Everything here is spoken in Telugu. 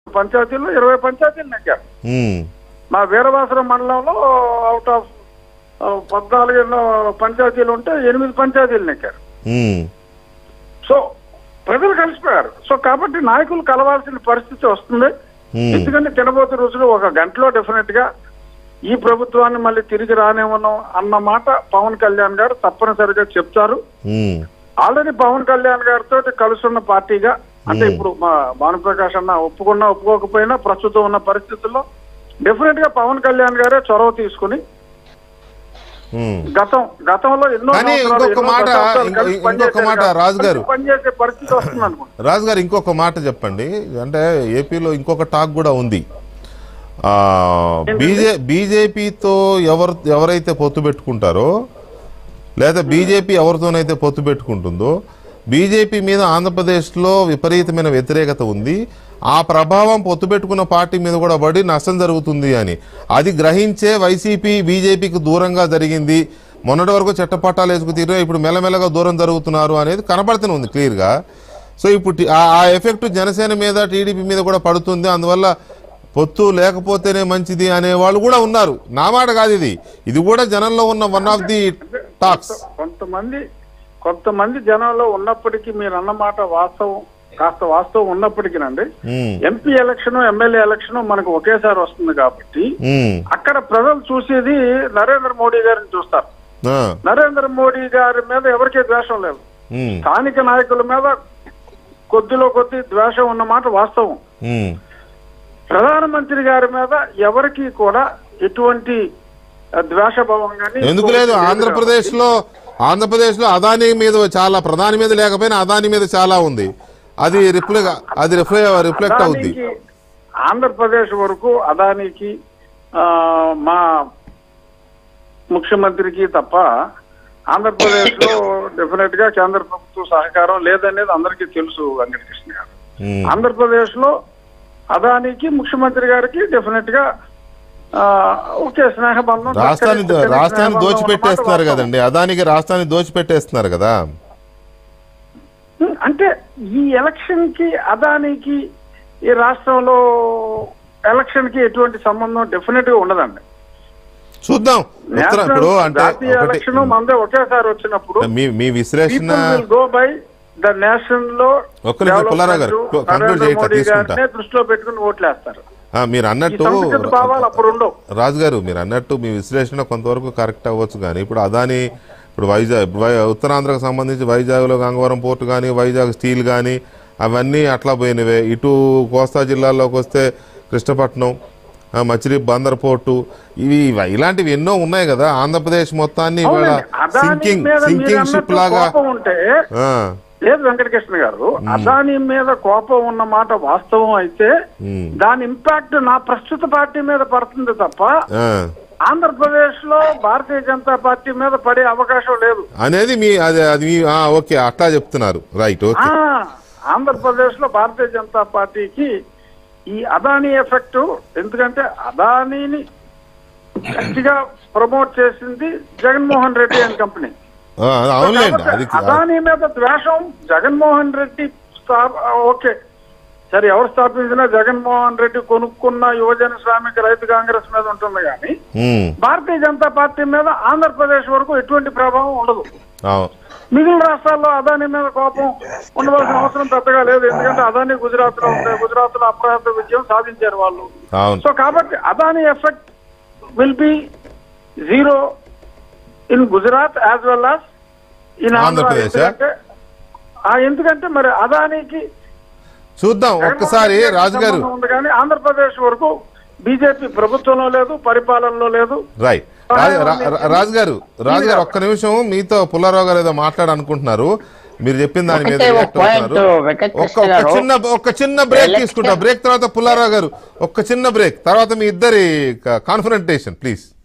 పంచాయతీల్లో ఇరవై పంచాయతీలు నెగ్గారు ఉమ్, మా వీరవాసరం మండలంలో అవుట్ ఆఫ్ ఆ, పద్నాలుగు ఎన్నో పంచాయతీలు ఉంటే ఎనిమిది పంచాయతీలు నెక్కారు ఉమ్, సో ప్రజలు కలిసిపోయారు సో కాబట్టి నాయకులు కలవాల్సిన పరిస్థితి వస్తుంది Hmm. ఎందుకంటే తినబోతు రోజులు ఒక గంటలో డెఫినెట్ గా ఈ ప్రభుత్వాన్ని మళ్ళీ తిరిగి రానివ్వను అన్న మాట పవన్ కళ్యాణ్ గారు తప్పనిసరిగా చెప్తారు ఉమ్, ఆల్రెడీ పవన్ కళ్యాణ్ గారితో కలుసున్న పార్టీగా అంటే ఇప్పుడు మా భానుప్రకాష్ అన్న ఒప్పుకున్నా ఒప్పుకోకపోయినా ప్రస్తుతం ఉన్న పరిస్థితుల్లో డెఫినెట్ గా పవన్ కళ్యాణ్ గారే చొరవ తీసుకుని ఉమ్. గతం గతంలో ఎన్నో కానీ సంవత్సరాలు, ఇంకొక ఎన్నో మాట, దశాబ్దాలు ఇంకొ- కలిసి ఇంకొక పనిచేశారు మాట, కాబట్టి రాజు గారు. కలిసి పనిచేసే పరిస్థితి వస్తుంది అనుకుంటా రాజు గారు ఇంకొక మాట చెప్పండి అంటే ఏపీలో ఇంకొక టాక్ కూడా ఉంది ఆ, బీజే బీజేపీతో ఎవరు ఎవరైతే పొత్తు పెట్టుకుంటారో లేదా బీజేపీ ఎవరితోనైతే పొత్తు పెట్టుకుంటుందో బీజేపీ మీద ఆంధ్రప్రదేశ్లో విపరీతమైన వ్యతిరేకత ఉంది ఆ ప్రభావం పొత్తు పెట్టుకున్న పార్టీ మీద కూడా పడి నష్టం జరుగుతుంది అని అది గ్రహించే వైసీపీ బీజేపీకి దూరంగా జరిగింది మొన్నటి వరకు చట్టపట్టాలు వేసుకు తీరు ఇప్పుడు మెల్లమెల్లగా దూరం జరుగుతున్నారు అనేది కనబడుతూనే ఉంది క్లియర్గా సో ఇప్పుడు టి- ఆ- ఆ ఎఫెక్ట్ జనసేన మీద టీడీపీ మీద కూడా పడుతుంది అందువల్ల పొత్తు లేకపోతేనే మంచిది అనే వాళ్ళు కూడా ఉన్నారు నా మాట కాదు ఇది ఇది కూడా జనంలో ఉన్న వన్ ఆఫ్ ది టాక్స్ కొంతమంది కొంతమంది జనంలో ఉన్నప్పటికీ మీరు అన్నమాట వాస్తవం కాస్త వాస్తవం ఉన్నప్పటికీనండి um, MP election MLA election మనకు ఒకేసారి వస్తుంది కాబట్టి ఉమ్, అక్కడ ప్రజలు చూసేది నరేంద్ర మోడీ గారిని చూస్తారు ఆ, నరేంద్ర మోడీ గారి మీద ఎవరికీ ద్వేషం లేదు ఉమ్, స్థానిక నాయకుల మీద కొద్దిలో కొద్ది ద్వేషం ఉన్నమాట వాస్తవం ఉమ్, ప్రధానమంత్రి గారి మీద ఎవరికి కూడా ఎటువంటి ఆ, ద్వేషభావం కానీ ఎందుకు లేదు ఆంధ్రప్రదేశ్ లో ఆంధ్రప్రదేశ్ లో అదానీ మీద చాలా ప్రధాని మీద లేకపోయినా అదానీ మీద చాలా ఉంది అది రిఫ్లెక్ట్ అది రిఫ్లెక్ట్ అవుద్ది అదానికి ఆంధ్రప్రదేశ్ వరకు అదానికి ఆ, మా ముఖ్యమంత్రికి తప్ప ఆంధ్రప్రదేశ్ లో డెఫినెట్ గా కేంద్ర ప్రభుత్వ సహకారం లేదనేది అందరికీ తెలుసు వెంకటకృష్ణ గారు ఉమ్, ఆంధ్రప్రదేశ్ లో అదానికి ముఖ్యమంత్రి గారికి డెఫినెట్ గా ఆ, ఒకే స్నేహబంధం రాష్ట్రాన్ని చక్కని రాష్ట్రాన్ని స్నేహబంధం దోచిపెట్టేస్తున్నారు అన్నమాట కదండి అదానికి రాష్ట్రాన్ని దోచిపెట్టేస్తున్నారు కదా వాస్తవం. అంటే ఈ ఎలక్షన్ కి అదానికి ఈ రాష్ట్రంలో ఎలక్షన్ కి ఎటువంటి సంబంధం డెఫినెట్ గా ఉండదండి చూద్దాం ఉత్తరం ఇప్పుడు నేషనల్ అంటే జాతీయ ఒకటి ఎలక్షన్ మనదే ఒకేసారి వచ్చినప్పుడు మీ మీ విశ్లేషణ గో బై ద నేషన్ లో ఒక్క నిమిషం పుల్లారావు గారు, development conclude నరేంద్ర చేయట్లా, మోడీ తీసుకుంటా. గారినే దృష్టిలో పెట్టుకుని ఓట్లేస్తారు ఆ, మీరు ఈ అన్నట్టు సంస్కృత భావాలు అప్పుడు ఉండవు రాజు గారు మీరు అన్నట్టు మీ విశ్లేషణ కొంతవరకు కరెక్ట్ అవ్వచ్చు కానీ ఇప్పుడు అదాని ఇప్పుడు వైజాగ్ ఇప్పుడు వై- ఉత్తరాంధ్రకు సంబంధించి వైజాగ్లో గంగవరం పోర్టు కానీ వైజాగ్ స్టీల్ కానీ అవన్నీ అట్లా పోయినవే ఇటు కోస్తా జిల్లాలోకి వస్తే కృష్ణపట్నం ఆ, మచిలీ బందర్ పోర్టు ఇవి ఇవి- ఇలాంటివి ఎన్నో ఉన్నాయి కదా ఆంధ్రప్రదేశ్ మొత్తాన్ని ఇవాళ అవునండి. అదాని సింకింగ్ మీద మీరు సింకింగ్ షిప్ అన్నట్టు లాగా కోపం ఉంటే ఆ, లేదు వెంకటకృష్ణ గారు అదాని మీద కోపం ఉన్న మాట వాస్తవం అయితే ఉమ్, దాని ఇంపాక్ట్ నా ప్రస్తుత పార్టీ మీద పడుతుంది తప్ప ఆ. ఆంధ్రప్రదేశ్ లో భారతీయ జనతా పార్టీ మీద పడే అవకాశం లేదు అనేది మీ అది అది మీ ఆ, ఓకే అట్లా చెప్తున్నారు రైట్ ఆ ఓకే ఆంధ్రప్రదేశ్ లో భారతీయ జనతా పార్టీకి ఈ అదానీ ఎఫెక్ట్ ఎందుకంటే అదానీని గట్టిగా ప్రమోట్ చేసింది జగన్మోహన్ రెడ్డి అండ్ కంపెనీ ఆ, అవునులేండి అది కాబట్టి అదానీ మీద ద్వేషం జగన్మోహన్ రెడ్డి స్థా- ఓకే సరే ఎవరు స్థాపించినా జగన్మోహన్ రెడ్డి కొనుక్కున్న యువజన శ్రామిక రైతు కాంగ్రెస్ మీద ఉంటుంది కానీ ఉమ్, భారతీయ జనతా పార్టీ మీద ఆంధ్రప్రదేశ్ వరకు ఎటువంటి ప్రభావం ఉండదు అవును మిగిలిన రాష్ట్రాల్లో అదానీ మీద కోపం ఉండవలసిన అవసరం పెద్దగా లేదు ఎందుకంటే అదానీ గుజరాత్ లో ఉంది గుజరాత్ లో అప్రయత్న విజయం సాధించారు వాళ్ళు అవును సో కాబట్టి Adani effect will be zero in Gujarat as well as in Andhra Pradesh, ఎందుకంటే ఆ ఎందుకంటే మరి అదానికి చూద్దాం ఒక్కసారి జగన్మోహన్ రెడ్డికి రాజు గారు సంబంధం ఉంది కానీ ఆంధ్రప్రదేశ్ వరకు బీజేపీ ప్రభుత్వంలో లేదు పరిపాలనలో లేదు రైట్ రాజు- రా- రా- రాజు గారు రాజు గారు ఒక్క నిమిషం మీతో పుల్లారావు గారు ఏదో మాట్లాడాలనుకుంటున్నారు మీరు చెప్పిన దాని మీద ఒకటే ఒక react point, అవుతున్నారు. వెంకట ఒక్క కృష్ణ ఒక్క గారు. చిన్న ఒక్క చిన్న బ్రేక్ Election- తీసుకుంటా బ్రేక్ తర్వాత పుల్లారావు గారు ఒక్క చిన్న బ్రేక్ తర్వాత మీ ఇద్దరి కాన్ఫరెంటేషన్ ప్లీజ్